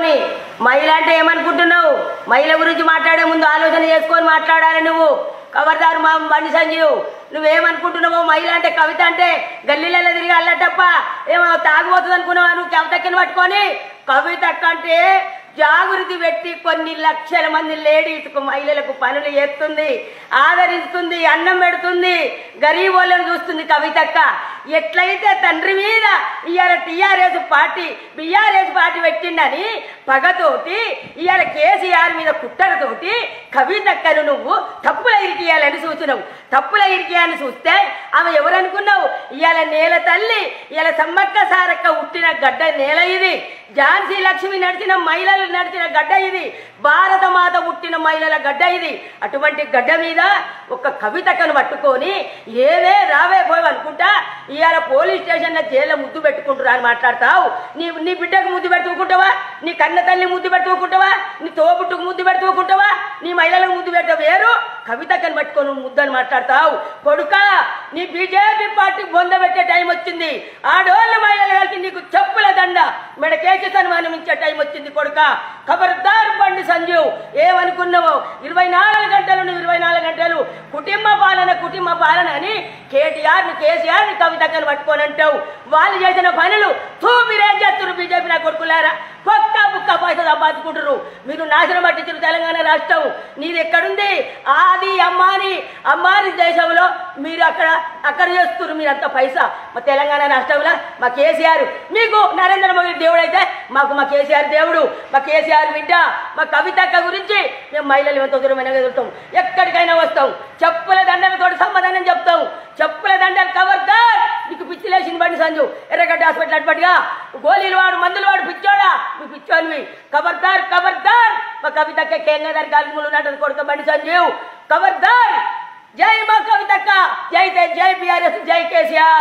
పట్టుకొని మహిళ అంటే ఏమనుకుంటున్నావు మహిళ గురించి మాట్లాడే ముందు ఆలోచన చేసుకొని మాట్లాడాలి నువ్వు కవర్దారు మా బండి సంజీవ్ నువ్వేమనుకుంటున్నావు మహిళ అంటే కవిత అంటే గల్లీలలో తిరిగి అల్లటప్ప ఏమో తాగిపోతుంది అనుకున్నావా నువ్వు కవితక్కని పట్టుకొని కవితక్క అంటే జాగృతి పెట్టి కొన్ని లక్షల మంది లేడీస్కు మహిళలకు పనులు చేస్తుంది ఆదరిస్తుంది అన్నం పెడుతుంది గరీబ్ వాళ్ళని చూస్తుంది కవితక్క ఎట్లయితే తండ్రి మీద ఇవాళ టీఆర్ఎస్ పార్టీ బీఆర్ఎస్ పార్టీ పెట్టిండని పగతోటి ఇవాళ కేసీఆర్ మీద కుట్టరతోటి కవితక్కను నువ్వు తప్పుల ఇరికియాలని చూసినావు తప్పుల ఇరికియాలని చూస్తే ఆమె ఎవరనుకున్నావు ఇవాళ నేల తల్లి ఇవాళ సమ్మక్క సారక్క ఉట్టిన గడ్డ నేల ఇది ఝాన్సీ లక్ష్మి నడిచిన మహిళలు నడిచిన గడ్డ ఇది భారత మాత పుట్టిన మహిళల గడ్డ ఇది అటువంటి గడ్డ మీద ఒక కవితకను పట్టుకొని ఏవే రావే పోయి అనుకుంటా ఇవాళ పోలీస్ స్టేషన్లో జైల్లో ముద్దు పెట్టుకుంటురా అని మాట్లాడతావు నీ నీ బిడ్డకు ముద్దు పెట్టుకుంటావా నీ కన్న తల్లి ముద్దు పెట్టుకుంటావా నీ తోబుట్టుకు ముద్దు పెట్టుకుంటావా నీ మహిళలకు ముద్దు పెట్ట వేరు కవితకను పట్టుకొని నువ్వు ముద్దు అని మాట్లాడతావు కొడుక నీ బీజేపీ పార్టీ బొంద పెట్టే టైం వచ్చింది ఆడోళ్ళ మహిళలు కలిసి నీకు చెప్పుల దండ మెడకేసి సన్మానం ఇచ్చే టైం వచ్చింది కొడుక ఖబర్దార్ బండి సంజీవ్ ఏమనుకున్నావో ఇరవై నాలుగు గంటలు నువ్వు ఇరవై నాలుగు గంటలు కుటుంబ పాలన కుటుంబ పాలన అని కేటీఆర్ ని కేసీఆర్ ని కవితక్కను పట్టుకొని అంటావు వాళ్ళు చేసిన పనులు తూ మీరేం చేస్తున్నారు బీజేపీ నా కొడుకులారా పక్క బుక్క పైసలు సంపాదించుకుంటారు మీరు నాశనం పట్టించారు తెలంగాణ రాష్ట్రం నీది ఎక్కడుంది ఆది అమ్మాని అమ్మాని దేశంలో మీరు అక్కడ అక్కడ చేస్తున్నారు మీరు అంత పైసా మా తెలంగాణ రాష్ట్రంలో మా కేసీఆర్ మీకు నరేంద్ర మోదీ దేవుడు అయితే మాకు మా కేసీఆర్ దేవుడు మా కేసీఆర్ బిడ్డ మా కవితక్క గురించి మేము మహిళలు ఎంతో దూరమైన ఎదుగుతాం ఎక్కడికైనా వస్తాం చెప్పుల దండలతో సమాధానం చెప్తాం చెప్పుల దండలు కవర్దార్ నీకు పిచ్చి లేచింది బండి సంజు ఎర్రగడ్డ హాస్పిటల్ అటుపడిగా గోళీలు వాడు మందులు వాడు పిచ్చోడా నువ్వు పిచ్చోనివి కబర్దార్ కబర్దార్ మా కవితక్క కేంద్ర కాలిములు ఉన్నట్టు కొడుక బండి సంజీవ్ కబర్దార్ జై మా కవితక్క జై జై బీఆర్ఎస్ జై కేసీఆర్